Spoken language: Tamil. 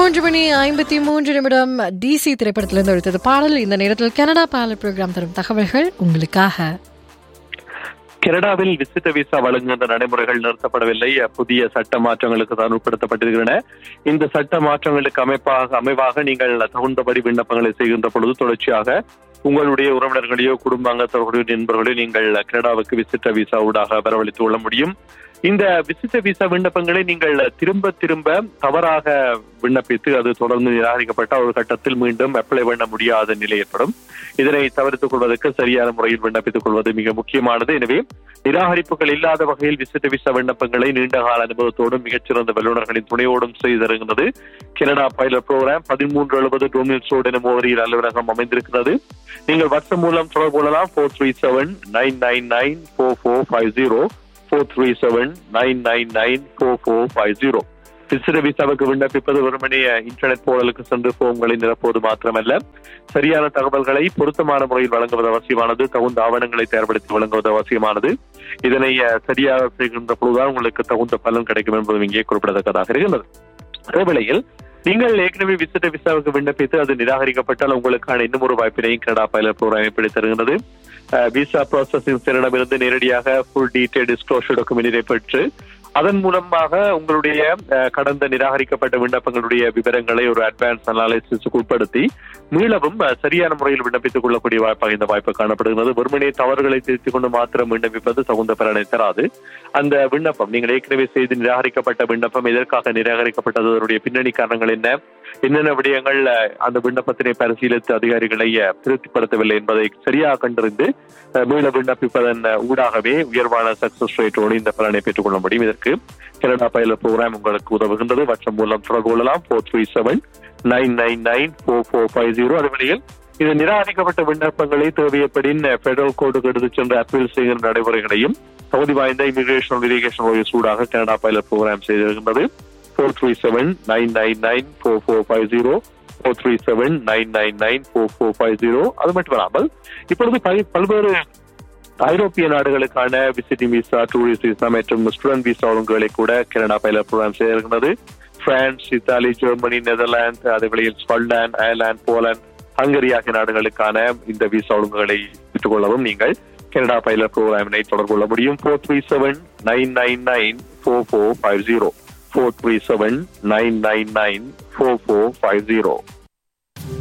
மூன்று மணி ஐம்பத்தி மூன்று நிமிடம் டிசி திரைப்படத்திலிருந்து எடுத்தது பாடல் இந்த நேரத்தில் கனடா பாடல் ப்ரோக்ராம் தரும் தகவல்கள் உங்களுக்காக கனடாவில் விசிட்ட விசா வழங்குகின்ற நடைமுறைகள் நிறுத்தப்படவில்லை புதிய சட்ட மாற்றங்களுக்கு தான் உட்படுத்தப்பட்டிருக்கின்றன இந்த சட்ட மாற்றங்களுக்கு அமைப்பாக அமைவாக நீங்கள் தகுந்தபடி விண்ணப்பங்களை செய்கின்ற பொழுது தொடர்ச்சியாக உங்களுடைய உறவினர்களையோ குடும்ப அங்கத்தவர்களையோ நண்பர்களையோ நீங்கள் கனடாவுக்கு விசிட்ட விசா ஊடாக வரவழைத்து கொள்ள முடியும் இந்த விசிட்ட விசா விண்ணப்பங்களை நீங்கள் திரும்ப திரும்ப தவறாக விண்ணப்பித்து அது தொடர்ந்து நிராகரிக்கப்பட்ட ஒரு கட்டத்தில் மீண்டும் அப்ளை பண்ண முடியாத நிலை ஏற்படும் இதனை தவிர்த்துக் கொள்வதற்கு சரியான முறையில் விண்ணப்பித்துக் கொள்வது மிக முக்கியமானது எனவே நிராகரிப்புகள் இல்லாத வகையில் விசிட்ட விசா விண்ணப்பங்களை நீண்டகால அனுபவத்தோடும் மிகச்சிறந்த வல்லுநர்களின் துணையோடும் செய்து தருகிறது கனடா பைலட் ப்ரோக்ராம் பதிமூன்று எழுபது டோமினில் சோட் என முகவரியில் அலுவலகம் அமைந்திருக்கிறது நீங்கள் வாட்ஸ்அப் மூலம் தொடர்பு கொள்ளலாம் four three seven nine nine nine four four five zero four three seven nine nine nine four four five zero விசிற விசாவுக்கு விண்ணப்பிப்பது வெறுமனே இன்டர்நெட் போர்டலுக்கு சென்று போம்களை நிரப்புவது மாத்திரமல்ல சரியான தகவல்களை பொருத்தமான முறையில் வழங்குவது அவசியமானது தகுந்த ஆவணங்களை தயார்படுத்தி வழங்குவது அவசியமானது இதனை சரியாக செய்கின்ற பொழுதுதான் உங்களுக்கு தகுந்த பலன் கிடைக்கும் என்பதும் இங்கே குறிப்பிடத்தக்கதாக இருக்கின்றது அதே வேளையில் நீங்கள் ஏற்கனவே விசிட்ட விசாவுக்கு விண்ணப்பித்து அது நிராகரிக்கப்பட்டால் உங்களுக்கான இன்னும் ஒரு வாய்ப்பினையும் கனடா பைலட் ப்ரோக்ராம் எப்படி தருகிறது விசா ப்ராசஸிங் சென்டரிடமிருந்து நேரடியாக ஃபுல் டீடைல் டிஸ்க்ளோஷர் டாக்குமெண்டினை பெற்று அதன் மூலமாக உங்களுடைய கடந்த நிராகரிக்கப்பட்ட விண்ணப்பங்களுடைய விவரங்களை ஒரு அட்வான்ஸ் அனாலிசிஸுக்கு உட்படுத்தி மீளவும் சரியான முறையில் விண்ணப்பித்துக் கொள்ளக்கூடிய வாய்ப்பாக இந்த வாய்ப்பு காணப்படுகிறது வெறுமனே தவறுகளை திருத்திக் கொண்டு மாத்திரம் விண்ணப்பிப்பது தகுந்த பலனை தராது அந்த விண்ணப்பம் நீங்கள் ஏற்கனவே செய்து நிராகரிக்கப்பட்ட விண்ணப்பம் எதற்காக நிராகரிக்கப்பட்டது அதனுடைய பின்னணி காரணங்கள் என்ன என்னென்ன விடயங்கள் அந்த விண்ணப்பத்தினை பரிசீலித்து அதிகாரிகளை திருப்திப்படுத்தவில்லை என்பதை சரியாக கண்டறிந்து மீள விண்ணப்பிப்பதன் ஊடாகவே உயர்வான சக்சஸ் ரேட்டோடு இந்த பலனை பெற்றுக் கொள்ள முடியும் இதற்கு கனடா பைலட் ப்ரோக்ராம் உங்களுக்கு உதவுகின்றது மற்றும் மூலம் தொடர்பு கொள்ளலாம் four three seven nine nine nine four four five zero அது வழியில் இது நிராகரிக்கப்பட்ட விண்ணப்பங்களை தேவையப்படின் பெடரல் கோர்ட்டுக்கு எடுத்துச் சென்று அப்பீல் செய்கிற நடைமுறைகளையும் தகுதி வாய்ந்த இமிகிரேஷன் இரிகேஷன் ஓய்வு சூடாக கனடா பைலட் ப்ரோக்ராம் செய்திருக்கின்றது four three seven nine nine nine four four five zero four three seven nine nine nine four four five zero அது மட்டுமல்லாமல் இப்பொழுது பல்வேறு ஐரோப்பிய நாடுகளுக்கான விசிட்டிங் விசா டூரிஸ்ட் விசா மற்றும் ஸ்டூடெண்ட் விசா ஒழுங்குகளை கூட கனடா பைலட் ப்ரோக்ராம் செய்திருக்கிறது பிரான்ஸ் இத்தாலி ஜெர்மனி நெதர்லாந்து அதே வழியில் ஸ்காட்லாந்து அயர்லாந்து போலாந்து ஹங்கரி ஆகிய நாடுகளுக்கான இந்த விசா ஒழுங்குகளை பெற்றுக்கொள்ளவும் நீங்கள் கனடா பைலட் ப்ரோக்ராமினை தொடர்பு கொள்ள முடியும் four three seven nine nine nine four four five zero four three seven nine nine nine four four five zero